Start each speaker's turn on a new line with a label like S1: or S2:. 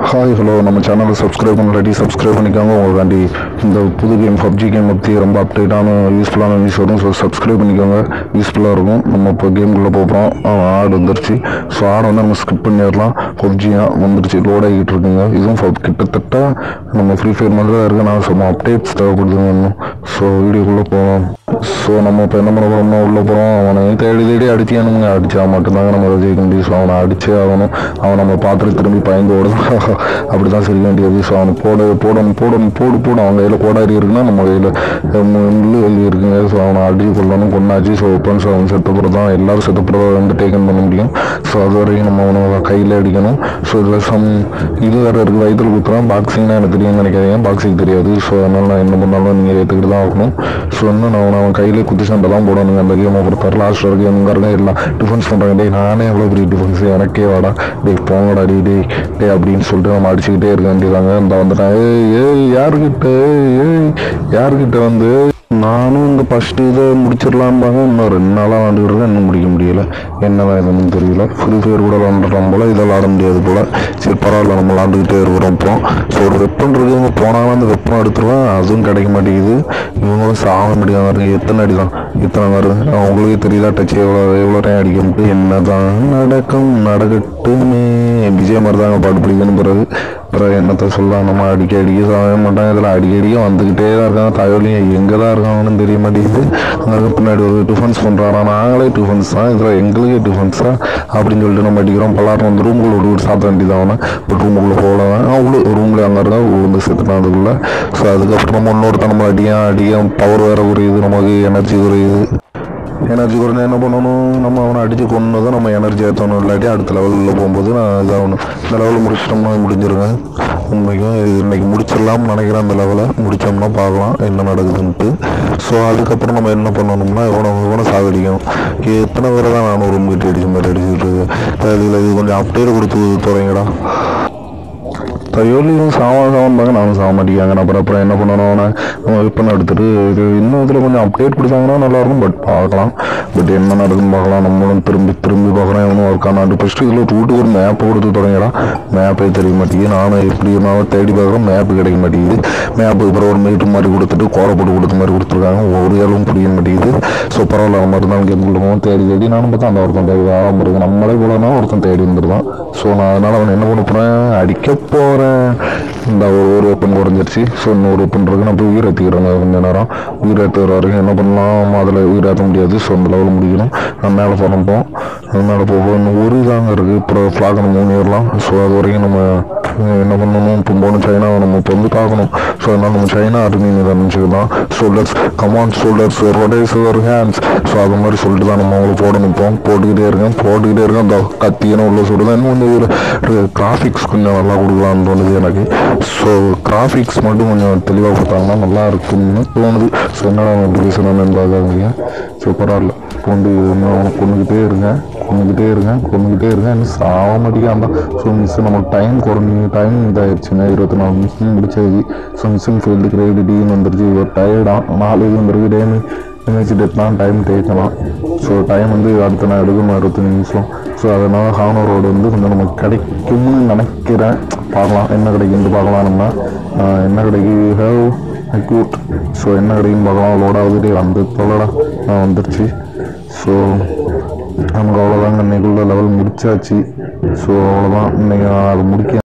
S1: hi hello நம்ம சேனலை subscribe பண்ணலாட்டி subscribe பண்ணிக்கோங்க உங்களுக்காண்டி இந்த புது கேம் பப்ஜி கேம் பற்றி ரொம்ப அப்டேட்டான யூஸ்ஃபுல்லான நியூஸ் வரும் ஸோ சப்ஸ்கிரைப் பண்ணிக்கோங்க யூஸ்ஃபுல்லாக இருக்கும் நம்ம இப்போ கேம்குள்ளே போகிறோம் ஆடு வந்துருச்சு ஸோ ஆடை வந்து நம்ம ஸ்கிப் பண்ணிடலாம் பப்ஜியாக வந்துருச்சு லோட் ஆகிட்டு இருக்குங்க இதுவும் pub- கிட்டத்தட்ட நம்ம ஃப்ரீ ஃபயர் மாதிரி தான் இருக்கு நான் சும்மா அப்டேட்ஸ் தேவைப்படுதுங்க இன்னும் ஸோ வீடியோக்குள்ளே போகலாம் ஸோ நம்ம இப்போ என்ன பண்ண போகிறோம்னா உள்ளே போகிறோம் அவனை தேடி தேடி அடிச்சானுங்க அடித்தா மட்டும்தாங்க நம்ம அதை ஜெயிக்க முடியும் ஸோ அவனை அடிச்சே ஆகணும் அவன் நம்ம பார்த்துட்டு திரும்பி பயந்து ஓடுதான் அப்படி தான் சிரிக்க வேண்டியது ஸோ அவனை போட போடணும் போடணும் போடு போடும் அவங்க கையில் கோடாரி இருக்குன்னா நம்ம கையில் முள்ளு எழுதி இருக்குங்க ஸோ அவனை அடிச்சு கொள்ளணும் கொண்டாச்சு ஸோ ஒப்பன்ஸ் அவன் செத்தப்புறம் தான் எல்லாரும் செத்தப்புறம் தான் வந்து டேக்கன் பண்ண முடியும் ஸோ அது வரைக்கும் நம்ம அவனை கையில் அடிக்கணும் ஸோ இதில் சம் இது வேறு இருக்குது வயிற்றுல குத்துறான் பாக்ஸிங்னா எனக்கு தெரியும்னு நினைக்காதீங்க பாக்ஸிங் தெரியாது ஸோ அதனால் நான் என்ன பண்ணாலும் நீங்கள் ஏற்றுக்கிட்டு தான் ஆகணும் ஸோ இன்னும் நான் அவனை அவன் கையிலே குத்து சண்டை தான் போடணுங்க அந்த கேமை பொறுத்தவரை லாஸ்ட் வரைக்கும் எங்காருங்க எல்லாம் டிஃபென்ஸ் பண்ணுறாங்க டேய் நானே எவ்வளோ பெரிய டிஃபென்ஸ் எனக்கே வாடா டேய் போங்கடா டேய் டேய் டேய் அப்படின்னு சொல்லிட்டு நம்ம அடிச்சுக்கிட்டே இருக்க வேண்டியதாங்க இந்த வந்துட்டேன் ஏய் ஏய் யாருக்கிட்ட ஏய் யாருக்கிட்ட வந்து நானும் இந்த ஃபஸ்ட்டு இதை முடிச்சிடலாம்பாங்க இன்னும் ரெண்டு நாளாக விளாண்டுக்கிட்டு இன்னும் முடிக்க முடியல என்னதான் இதுன்னு தெரியல ஃப்ரீ ஃபயர் கூட விளாண்டுறோம் போல் இதை விளாட முடியாது போல் சரி பரவாயில்ல நம்ம விளாண்டுக்கிட்டே இருக்கிறோம் இப்போ ஸோ ஒரு வெப்பன் இருக்குங்க போனாலும் அந்த வெப்பன் எடுத்துருவேன் அதுவும் கிடைக்க மாட்டேங்குது இவங்களும் சாக முடியாது எத்தனை அடி தான் இத்தனை வருது அவங்களுக்கே தெரியுதா டச் எவ்வளோ எவ்வளோ டைம் அடிக்க முடியும் என்னதான் நடக்கும் நடக்கட்டுமே விஜய் மாதிரி தாங்க பாட்டு பிடிக்கணும் பிறகு அப்புறம் என்னத்தை சொல்லலாம் நம்ம அடிக்க அடிக்க சாக மாட்டாங்க இதில் அடிக்கடிக்க வந்துக்கிட்டே தான் இருக்காங்க தகவலையும் எங்கே தான் இருக்காங்கன்னு தெரிய மாட்டேங்குது அங்கே பின்னாடி ஒரு டிஃபென்ஸ் பண்ணுறாரா நாங்களே டிஃபென்ஸ் தான் இதில் எங்களுக்கே டிஃபென்ஸா அப்படின்னு சொல்லிட்டு நம்ம அடிக்கிறோம் பல்லாரம் வந்து ரூமுக்குள்ள விட்டு விட்டு சாத்த வேண்டியதான் அவனை பட் ரூமுக்குள்ளே போகலாம் அவ்வளோ ரூம்லேயே அங்கே இருக்கா விழுந்து செத்துட்டான் அதுக்குள்ளே ஸோ அதுக்கப்புறம் நம்ம இன்னொருத்த நம்ம அடிக்க அடிக்க பவர் வேறு குறையுது நமக்கு எனர்ஜி குறையுது எனர்ஜி குறைஞ்சா என்ன பண்ணணும் நம்ம அவனை அடித்து கொண்டு தான் நம்ம எனர்ஜி ஏற்றணும் இல்லாட்டி அடுத்த லெவலில் போகும்போது நான் இதாகணும் இந்த லெவலில் முடிச்சிட்டோம்னா முடிஞ்சிருங்க உண்மைக்கும் இது இன்னைக்கு முடிச்சிடலாம்னு நினைக்கிறேன் அந்த லெவலை முடித்தோம்னா பார்க்கலாம் என்ன நடக்குதுன்ட்டு ஸோ அதுக்கப்புறம் நம்ம என்ன பண்ணணும்னா இவனை இவனை சாகடிக்கணும் எத்தனை பேரை தான் நானும் ரூம் கட்டி அடிச்ச மாதிரி அடிச்சுட்டு இருக்கேன் இதில் இது கொஞ்சம் அப்டேட் கொடுத்து தொடங்கடா தையோலியும் சாவம் சாவம்பாங்க நானும் சாக மாட்டேங்காங்க நான் அப்புறம் அப்புறம் என்ன பண்ணணும் அவனை நம்ம விற்பனை எடுத்துட்டு இது இன்னும் இதில் கொஞ்சம் அப்டேட் கொடுத்தாங்கன்னா நல்லாயிருக்கும் பட் பார்க்கலாம் பட் என்ன நடக்குதுன்னு பார்க்கலாம் நம்மளும் திரும்பி திரும்பி பார்க்குறேன் இவனும் இருக்கான் ஃபஸ்ட்டு இதில் ரூட்டுக்கு ஒரு மேப்பை கொடுத்து தொடங்கிடா மேப்பே தெரிய மாட்டேங்குது நானும் எப்படி இருந்தாலும் தேடி பார்க்குறேன் மேப்பு கிடைக்க மாட்டேங்குது மேப்புக்கு அப்புறம் ஒரு மீட்டர் மாதிரி கொடுத்துட்டு கோரை போட்டு கொடுத்த மாதிரி கொடுத்துருக்காங்க ஒரு ஏழும் புரிய மாட்டேங்குது ஸோ பரவாயில்ல நம்ம இருந்தாலும் கேம் கொடுப்போம் தேடி தேடி நானும் பார்த்தா அந்த ஒருத்தன் தேடி ஆரம்பம் இருக்கு நம்மளே போலனா ஒருத்தன் தேடி இருந்துருதான் ஸோ நான் அதனால் அவன் என்ன பண்ண போகிறேன் அடிக்க போகிறேன் இந்த ஒரு ஒரு வெப்பன் குறைஞ்சிருச்சு ஸோ இன்னொரு வெப்பன் இருக்கு நான் போய் உயிர் ஏற்றிக்கிறேங்க கொஞ்ச நேரம் உயிர் ஏற்றுற வரைக்கும் என்ன பண்ணலாம் அதில் உயிர் ஏற்ற முடியாது ஸோ அந்த லெவலில் முடிக்கணும் நான் மேலே போகிறப்போம் மேலே போக இன்னும் ஒரு தாங்க இருக்குது அப்புறம் ஃப்ளாக் நம்ம மூணு ஏறலாம் ஸோ அது வரைக்கும் நம்ம அஹ், என்ன பண்ணணும் இப்போ போகணும் சைனாவை நம்ம இப்போ வந்து பார்க்கணும் ஸோ அதனால் நம்ம சைனா ஆர்மின்னு நினச்சிக்கலாம் ஷோல்டர்ஸ் கமான் ஷோல்டர்ஸ் ரொடேஸ் ஒரு ஹேண்ட்ஸ் ஸோ அது மாதிரி சொல்லிட்டு தான் நம்ம அவங்களை போடணும் இப்போ போட்டுக்கிட்டே இருக்கேன் போட்டுக்கிட்டே இருக்கேன் அந்த கத்தியன உள்ள சொல்லுதான் இன்னும் கொஞ்சம் கிராஃபிக்ஸ் கொஞ்சம் நல்லா கொடுக்கலாம்னு தோணுது எனக்கு ஸோ கிராஃபிக்ஸ் மட்டும் கொஞ்சம் தெளிவாக கொடுத்தாங்கன்னா நல்லா இருக்கும்னு தோணுது ஸோ என்னடா அவன் இப்படி பேசுகிறான்னு பார்க்காதீங்க ஸோ பரவாயில்ல கொண்டு இன்னும் அவனை கொண்டுக்கிட்டே இருங்க கொண்டுக்கிட்டே இருங்க கொண்டுக்கிட்டே இருங்க இன்னும் சாக மாட்டேங்கான் ஸோ மிஸ் நம்ம டைம் குறைஞ்சி டைம் இதாகிடுச்சுங்க இருபத்தி நாலு நிமிஷம் முடிச்சது ஸோ மிஸ்ஸிங் ஃபீல்டு கிரேடு டின்னு வந்துருச்சு இவர் டயர்டாக நாலு இது வந்துருக்கு டேமு இமேஜ் டெட்லாம் டைம் டேக்கலாம் ஸோ டைம் வந்து அடுத்த நான் எடுக்கணும் இருபத்தஞ்சு நிமிஷம் ஸோ அதனால் ஹானோ ரோடு வந்து கொஞ்சம் நமக்கு கிடைக்கும்னு நினைக்கிறேன் பார்க்கலாம் என்ன கிடைக்குன்னு பார்க்கலாம் நம்ம ஆஹ் என்ன கிடைக்கு ஹேவ் அக்யூட் ஸோ என்ன கிடைக்குன்னு பார்க்கலாம் லோட் ஆகுது அந்த தொலைடா வந்துருச்சு ஸோ நமக்கு அவ்வளோதாங்க இன்னைக்குள்ள லெவல் முடிச்சாச்சு ஸோ அவ்வளோதான் இன்னைக்கு நான் அது முடிக்க